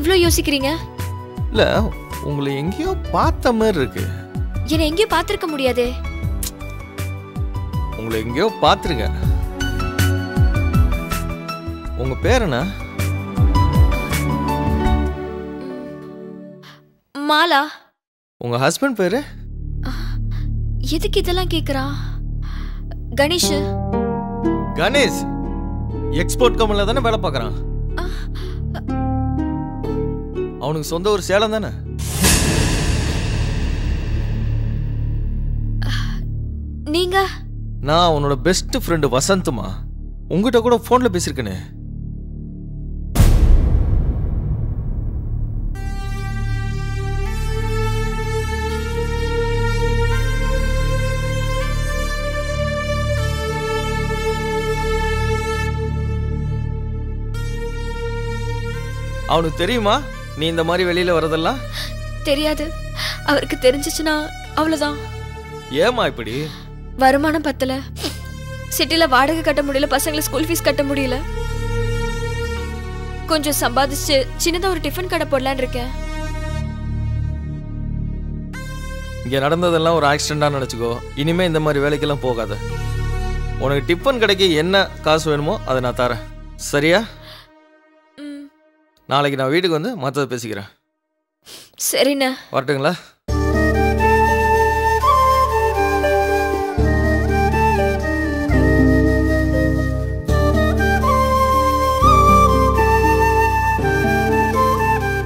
இவ்ளோ யோசிக்கிறீங்க இல்ல உங்களை எங்கேயோ பார்த்த மாதிரி இருக்கு என்னை எங்கேயும் பார்த்திருக்க முடியாதே உங்களை எங்கேயோ பார்த்துருக்கேன் உங்க பேர் என்ன மாலா உங்க ஹஸ்பண்ட் பேரு எதுக்கு இதெல்லாம் கேக்குறா கணேஷ் கணேஷ் எக்ஸ்போர்ட் கம்பெனில தானே வேலை பார்க்கறான் அவனுக்கு சொந்த ஊர் சேலம் தானே நீங்க நான் அவனோட பெஸ்ட் ஃப்ரெண்டு வசந்த்மா உங்ககிட்ட கூட ஃபோன்ல பேசியிருக்கேனே அவனுக்கு தெரியுமா நீ இந்த மாதிரி வெளியில வரதெல்லாம் தெரியாது அவருக்கு தெரிஞ்சிச்சுன்னா அவ்வளவுதான் ஏமா இப்படி வருமானம் பத்தல சிட்டில வாடகை கட்ட முடியல பசங்களை ஸ்கூல் ஃபீஸ் கட்ட முடியல கொஞ்சம் சம்பாதிச்சு சின்னதா ஒரு டிஃபன் கடை போடலான்னு இருக்கேன் இங்க நடந்ததெல்லாம் ஒரு ஆக்சிடென்டா நினைச்சுக்கோ இனிமே இந்த மாதிரி வேலைக்கெல்லாம் போகாத உனக்கு டிஃபன் கடைக்கு என்ன காசு வேணுமோ அதை நான் தரேன் சரியா ம், நாளைக்கு நான் வீட்டுக்கு வந்து மற்றதை பேசிக்கிறேன் சரிண்ணே வரட்டுங்களா